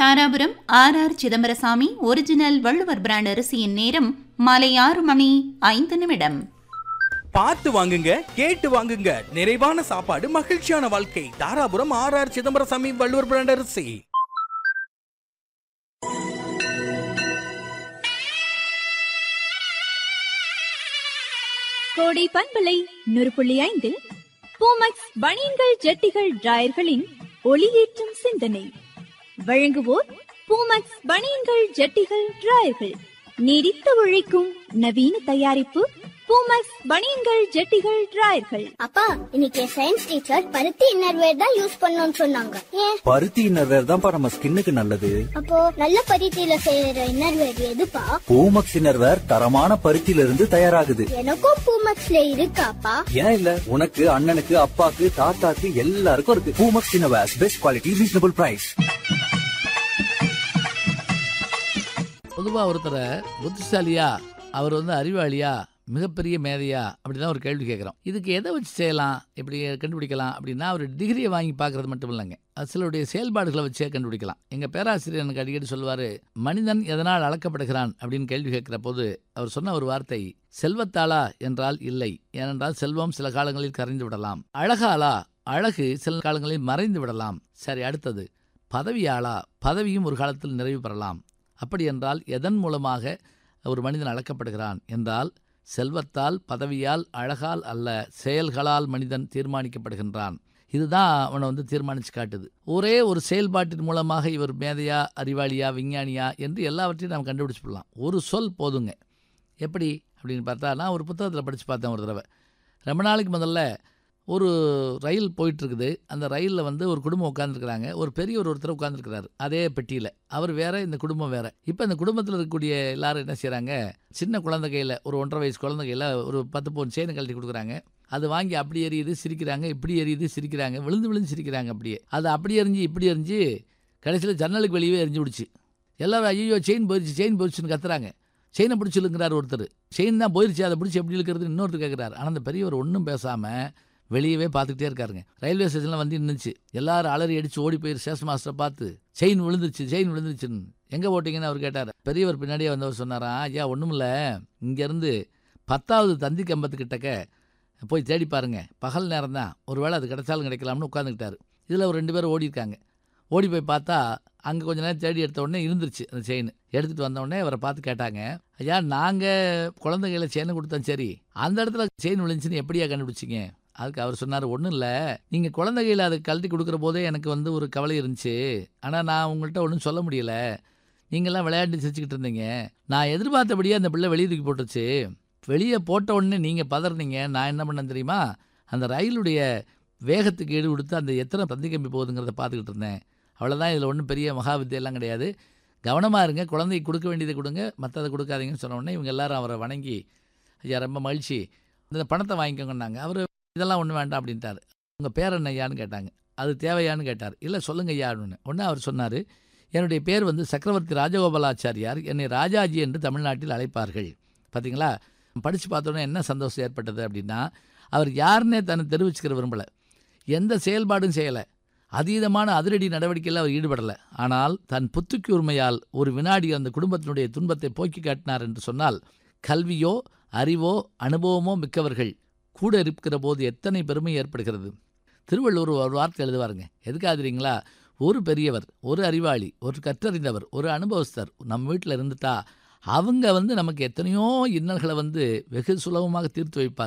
Dharapuram R R Chidambarasamy original Valluvar brand அரிசியின் நேரம் மாலை ஆறு மணி ஐந்து நிமிடம் பார்த்து வாங்குங்க கேட்டு வாங்குங்க நிறைவான சாப்பாடு மகிழ்ச்சியான வாழ்க்கை Dharapuram R R Chidambarasamy Valluvar brand அரிசி கோடை பண்பலை நூறு புள்ளி ஐந்தில் பூமக்ஸ் பனியன்கள் ஜட்டிகள் டிராயர்களின் ஒளியேற்றும் சிந்தனை வழங்குவோர் பூமக்ஸ் பனியன்கள் ஜட்டிகள் டிராயர்கள் நீடித்து உழைக்கும் நவீன தயாரிப்பு பூமக்ஸ் பனியன்கள் ஜட்டிகள் டிராயர்கள் அப்பா இன்னைக்கு சயின்ஸ் டீச்சர் பருத்தி இன்னர்வேர் தான் யூஸ் பண்ணணும்னு சொன்னாங்க ஏன் பருத்தி இன்னர்வேர் தான்ப்பா நம்ம ஸ்கின்னுக்கு நல்லது அப்போ நல்ல பருத்தியில செய்யற இன்னர்வேர் எதுப்பா பூமக்ஸ் இன்னர்வேர் தரமான பருத்தியில இருந்து தயாராகுது எனக்கும் பூமக்ஸ்ல இருக்காப்பா ஏன் இல்ல உனக்கு அண்ணனுக்கு அப்பாக்கு தாத்தாக்கு எல்லாருக்கும் இருக்கு Poomex innerwear best quality reasonable price பொதுவாக ஒருத்தரை புத்திசாலியா அவர் வந்து அறிவாளியா மிகப்பெரிய மேதையா அப்படிதான் ஒரு கேள்வி கேட்குறோம் இதுக்கு எதை வச்சு செய்யலாம் எப்படி கண்டுபிடிக்கலாம் அப்படின்னா அவர் டிகிரியை வாங்கி பார்க்கறது மட்டும் இல்லைங்க அது சிலருடைய செயல்பாடுகளை வச்சே கண்டுபிடிக்கலாம் எங்கள் பேராசிரியர் எனக்கு அடிக்கடி சொல்லுவார் மனிதன் எதனால் அளக்கப்படுகிறான் அப்படின்னு கேள்வி கேட்குற போது அவர் சொன்ன ஒரு வார்த்தை செல்வத்தாளா என்றால் இல்லை ஏனென்றால் செல்வம் சில காலங்களில் கரைந்து விடலாம் அழகாலா அழகு சில காலங்களில் மறைந்து விடலாம் சரி அடுத்தது பதவியாளா பதவியும் ஒரு காலத்தில் நிறைவு பெறலாம் அப்படி என்றால் எதன் மூலமாக ஒரு மனிதன் அளக்கப்படுகிறான் என்றால் செல்வத்தால் பதவியால் அழகால் அல்ல செயல்களால் மனிதன் தீர்மானிக்கப்படுகின்றான் இதுதான் அவனை வந்து தீர்மானித்து காட்டுது ஒரே ஒரு செயல்பாட்டின் மூலமாக இவர் மேதையா அறிவாளியா விஞ்ஞானியா என்று எல்லாவற்றையும் நாம் கண்டுபிடிச்சு போடலாம் ஒரு சொல் போதுங்க எப்படி அப்படின்னு பார்த்தா நான் ஒரு புத்தகத்தில் படித்து பார்த்தேன் ஒரு தடவை ரொம்ப நாளைக்கு முதல்ல ஒரு ரயில் போயிட்டுருக்குது அந்த ரயிலில் வந்து ஒரு குடும்பம் உட்காந்துருக்குறாங்க ஒரு பெரியவர் ஒருத்தர் உட்காந்துருக்கிறாரு அதே பெட்டியில் அவர் வேற இந்த குடும்பம் வேற இப்போ இந்த குடும்பத்தில் இருக்கக்கூடிய எல்லாரும் என்ன செய்கிறாங்க சின்ன குழந்தை கையில் ஒரு ஒன்றரை வயசு குழந்தை கையில் ஒரு பத்து பவுன் செயினை கழட்டி கொடுக்குறாங்க அது வாங்கி அப்படி எரியுது சிரிக்கிறாங்க இப்படி எரியுது சிரிக்கிறாங்க விழுந்து விழுந்து சிரிக்கிறாங்க அப்படியே அது அப்படி எரிஞ்சு இப்படி எரிஞ்சு கடைசியில் ஜன்னலுக்கு வெளியே எரிஞ்சு விடுச்சு எல்லாரும் ஐயோ செயின் போயிடுச்சு செயின் போயிடுச்சுன்னு கத்துறாங்க செயினை பிடிச்சி இழுக்கிறார் ஒருத்தர் செயின் தான் போயிடுச்சு அதை பிடிச்சி எப்படி இழுக்கிறது இன்னொருத்தர் கேட்குறாரு ஆனால் அந்த பெரியவர் ஒன்றும் பேசாமல் வெளியவே பார்த்துக்கிட்டே இருக்காருங்க ரயில்வே ஸ்டேஷனில் வந்து நின்றுச்சு எல்லாரும் அலறி அடித்து ஓடி போய் ஸ்டேஷன் மாஸ்டரை பார்த்து செயின் விழுந்துச்சு செயின் விழுந்துச்சுன்னு எங்கே போட்டிங்கன்னு அவர் கேட்டார் பெரியவர் பின்னாடியே வந்தவர் சொன்னாராம் ஐயா ஒன்றும் இல்லை இங்கேருந்து பத்தாவது தந்தி கம்பத்துக்கிட்டக்க போய் தேடி பாருங்க பகல் நேரம் தான் ஒருவேளை அது கிடைச்சாலும் கிடைக்கலாம்னு உட்காந்துக்கிட்டாரு இதில் ஒரு ரெண்டு பேரும் ஓடி இருக்காங்க ஓடி போய் பார்த்தா அங்கே கொஞ்ச நேரம் தேடி எடுத்த உடனே இருந்துருச்சு அந்த செயின் எடுத்துகிட்டு வந்த உடனே அவரை பார்த்து கேட்டாங்க ஐயா நாங்கள் குழந்தைகளை செயினை கொடுத்தோம் சரி அந்த இடத்துல செயின் விழுந்துச்சுன்னு எப்படியா கண்டுபிடிச்சிங்க அதுக்கு அவர் சொன்னார் ஒன்றும் இல்லை நீங்கள் குழந்தைகளை அதை கழட்டி கொடுக்குற போதே எனக்கு வந்து ஒரு கவலை இருந்துச்சு ஆனால் நான் உங்கள்கிட்ட ஒன்றும் சொல்ல முடியல நீங்கள்லாம் விளையாட்டு சிரிச்சுக்கிட்டு இருந்தீங்க நான் எதிர்பார்த்தபடியே அந்த பிள்ளை வெளியே தூக்கி போட்டுருச்சு வெளியே போட்ட உடனே நீங்கள் பதறினீங்க நான் என்ன பண்ணேன் தெரியுமா அந்த ரயிலுடைய வேகத்துக்கு ஈடு கொடுத்து அந்த எத்தனை தந்தி கம்பி போகுதுங்கிறத பார்த்துக்கிட்டு இருந்தேன் அவ்வளோதான் இதில் ஒன்றும் பெரிய மகாவித்தியெல்லாம் கிடையாது கவனமாக இருங்க குழந்தைக்கு கொடுக்க வேண்டியதை கொடுங்க மற்றதை கொடுக்காதீங்கன்னு சொன்ன உடனே இவங்க எல்லாரும் அவரை வணங்கி ஐயா ரொம்ப மகிழ்ச்சி இந்த பணத்தை வாங்கிக்கோங்கன்னாங்க அவர் இதெல்லாம் ஒன்றும் வேண்டாம் அப்படின்ட்டார் உங்கள் பேர் என்ன ஐயான்னு கேட்டாங்க அது தேவையான்னு கேட்டார் இல்லை சொல்லுங்க ஐயான்னு ஒன்று அவர் சொன்னார் என்னுடைய பேர் வந்து சக்கரவர்த்தி ராஜகோபாலாச்சாரியார் என்னை ராஜாஜி என்று தமிழ்நாட்டில் அழைப்பார்கள் பார்த்தீங்களா படித்து பார்த்தோன்னே என்ன சந்தோஷம் ஏற்பட்டது அப்படின்னா அவர் யாருன்னே தன்னை தெரிவிச்சுக்கிற விரும்பலை எந்த செயல்பாடும் செய்யலை அதீதமான அதிரடி நடவடிக்கையில் அவர் ஈடுபடலை ஆனால் தன் புத்துக்கு உரிமையால் ஒரு வினாடி அந்த குடும்பத்தினுடைய துன்பத்தை போக்கி காட்டினார் என்று சொன்னால் கல்வியோ அறிவோ அனுபவமோ மிக்கவர்கள் கூட இருக்கிற போது எத்தனை பெருமை ஏற்படுகிறது திருவள்ளுவர் ஒரு வார்த்தை எழுதுவாருங்க எதுக்காக தெரியுங்களா ஒரு பெரியவர் ஒரு அறிவாளி ஒரு கற்றறிந்தவர் ஒரு அனுபவஸ்தர் நம்ம வீட்டில் இருந்துட்டா அவங்க வந்து நமக்கு எத்தனையோ இன்னல்களை வந்து வெகு சுலபமாக தீர்த்து வைப்பார்